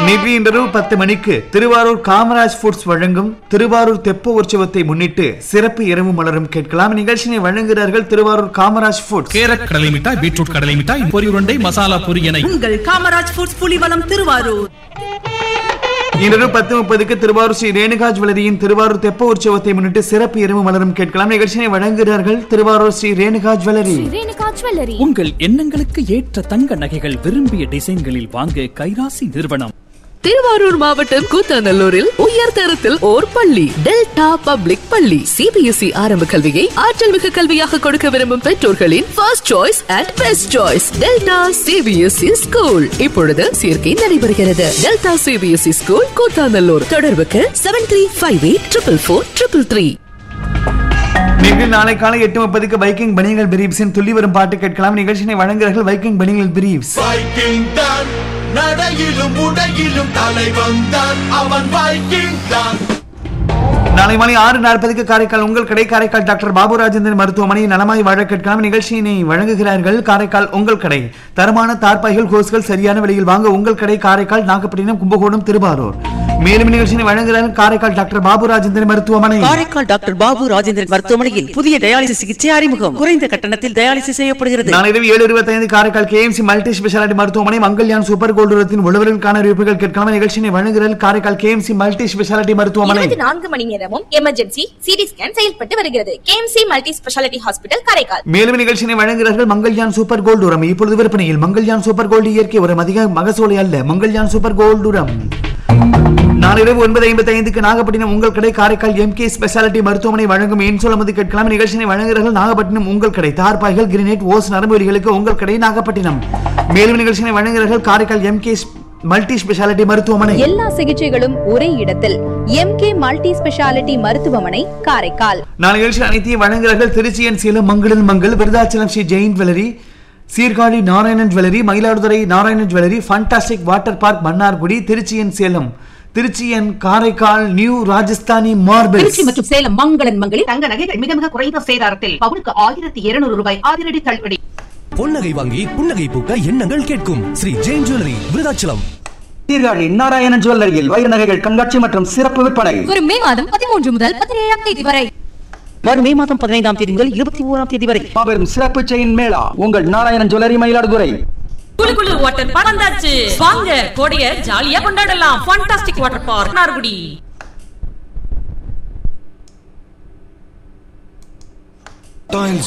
நேற்று இன்றிரவு பத்து மணிக்கு திருவாரூர் காமராஜ் ஃபுட்ஸ் வழங்கும் திருவாரூர் தெப்ப உற்சவத்தை முன்னிட்டு சிறப்பு இரவு மலரும் கேட்கலாம் நிகழ்ச்சியை வழங்குகிறார்கள் திருவாரூர் காமராஜ் ஃபுட்ஸ் கேரட் கடலை மிட்டாய் பீட்ரூட் கடலை மிட்டாய் பொரி உருண்டை மசாலா பொரி என உங்கள் காமராஜ் ஃபுட்ஸ் புலிவலம் திருவாரூர் இன்றிரவு பத்து முப்பதுக்கு திருவாரூர் ஸ்ரீ ரேணுகா ஜுவல்லரியின் திருவாரூர் தெப்ப உற்சவத்தை முன்னிட்டு சிறப்பு இரவு மலரும் கேட்கலாம் நிகழ்ச்சியை வழங்குகிறார்கள் திருவாரூர் ஸ்ரீ ரேணுகா ஜுவல்லரி ரேணுகா ஜுவல்லரி உங்கள் எண்ணங்களுக்கு ஏற்ற தங்க நகைகள் விரும்பிய டிசைன்களில் வாங்க கைராசி நிறுவனம் திருவாரூர் மாவட்டம் கூத்தாநல்லூரில் உயர் தரத்தில் ஓர் பள்ளி டெல்டா பப்ளிக் பள்ளி சிபிஎஸ்இ ஆரம்ப கல்வியை ஆற்றல் மிகு கல்வியாக கொடுக்க விரும்பும் பெற்றோர்களின் first choice and best choice Delta CBSE school இப்பொழுது சேர்க்கை நடைபெறுகிறது டெல்டா சிபிஎஸ்இ ஸ்கூல் கூத்தாநல்லூர் தொடர்புக்கு seven three five eight triple four triple three நீங்கள் நாளை காலை எட்டு முப்பதுக்கு பைக்கிங் பனியங்கள் பிரீப்ஸின் துள்ளி வரும் பாட்டு கேட்கலாம் நிகழ்ச்சியை வழங்குகிறார்கள் பைக்கிங் பனியங்கள் பிரீப்ஸ் வைக்கிங் தான் நடையிலும் உடையிலும் தலைவன் தான் அவன் வைக்கிங் தான் நாளை மாலை ஆறு நாற்பதுக்கு காரைக்கால் உங்கள் கடை காரைக்கால் டாக்டர் பாபு ராஜேந்திரன் மருத்துவமனை நலமாய் வாழ கேட்கலாம் நிகழ்ச்சியினை வழங்குகிறார்கள் காரைக்கால் உங்கள் கடை தரமான தார்பாய்கள் ஹோஸ்கள் சரியான விலையில் வாங்க உங்கள் கடை காரைக்கால் நாகப்பட்டினம் கும்பகோணம் திருவாரூர் மேலும் நிகழ்ச்சியினை வழங்குகிறார்கள் காரைக்கால் டாக்டர் பாபு ராஜேந்திரன் மருத்துவமனை காரைக்கால் டாக்டர் பாபு ராஜேந்திரன் மருத்துவமனையில் புதிய டயாலிசிஸ் சிகிச்சை அறிமுகம் குறைந்த கட்டணத்தில் டயாலிசிஸ் செய்யப்படுகிறது நாளை இரவு ஏழு இருபத்தைந்து காரைக்கால் கேஎம்சி மல்டி ஸ்பெஷாலிட்டி மருத்துவமனை மங்கல்யான் சூப்பர் கோல்டுரத்தின் உழவர்களுக்கான அறிவிப்புகள் கேட்கலாம் நிகழ்ச்சியினை வழங்குகிறார்கள் காரைக்கால் கேஎம்சி மல்டி ஸ்பெஷாலிட்டி மருத்துவமனை இருபத்தி நான்கு மணி நேரமும் எமர்ஜென்சி சிடி ஸ்கேன் செயல்பட்டு வருகிறது KMC multi speciality hospital Karaikal மேலும் நிகழ்ச்சியினை வழங்குகிறார்கள் மங்கல்யான் சூப்பர் கோல்டு உரம் இப்பொழுது விற்பனையில் மங்கல்யான் சூப்பர் கோல்டு இயற்கை உரம் அதிக மகசூலை அல்ல மங்கல்யான் சூப்பர் கோல்டு உரம் நாளை இரவு ஒன்பது ஐம்பத்தி ஐந்துக்கு நாகப்பட்டினம் உங்கள் கடை காரைக்கால் எம் கே ஸ்பெஷாலிட்டி மருத்துவமனை வழங்கும் என் சொல்லுமதி கேட்கலாம் நிகழ்ச்சியை வழங்குகிறார்கள் நாகப்பட்டினம் உங்கள் கடை தார்பாய்கள் கிரினேட் ஓஸ் நரம்புரிகளுக்கு உங்கள் கடை நாகப்பட்டினம் மேலும் நிகழ்ச்சியை வழங்குகிறார்கள் Karaikal M K multi speciality மருத்துவமனை எல்லா சிகிச்சைகளும் ஒரே இடத்தில் எம்கே மல்டி ஸ்பெஷாலிட்டி மருத்துவமனை காரைக்கால் நாளை நிகழ்ச்சி அனைத்தையும் வழங்குகிறார்கள் திருச்சியன் சேலம் மங்களில் Mangal Virudhachalam Sri Jain Jewellery Sirkazhi Narayanan Jewellery Mayiladuthurai Narayanan Jewellery Fantastic Water Park Mannargudi Trichy and Salem Trichy and Karaikal New Rajasthani Marbles Trichy மற்றும் சேலம் மங்களன் மங்களில் தங்க நகைகள் மிக மிக குறைந்த சேதாரத்தில் பவுனுக்கு ஆயிரத்தி இருநூறு ரூபாய் அதிரடி தள்ளுபடி பொன்னகை வாங்கி புன்னகை பூக்க எண்ணங்கள் கேட்கும் ஸ்ரீ ஜெயின் ஜுவல்லரி விருதாச்சலம் சீர்காழி நாராயணன் ஜுவல்லரியில் வைர நகைகள் கண்காட்சி மற்றும் சிறப்பு விற்பனை வரும் மே மாதம் பதிமூன்று முதல் பதினேழாம் தேதி வரை வரும் மே மாதம் பதினைந்தாம் தேதி முதல் இருபத்தி ஓராம் தேதி வரை மாபெரும் சிறப்பு செயின் மேளா உங்கள் நாராயணன் ஜுவல்லரி மயிலாடுதுறை குளு குளு வாட்டர் பார்க் வந்தாச்சு வாங்க கோடைய ஜாலியா கொண்டாடலாம் ஃபண்டாஸ்டிக் வாட்டர் பார்க் நார்குடி டைல்ஸ்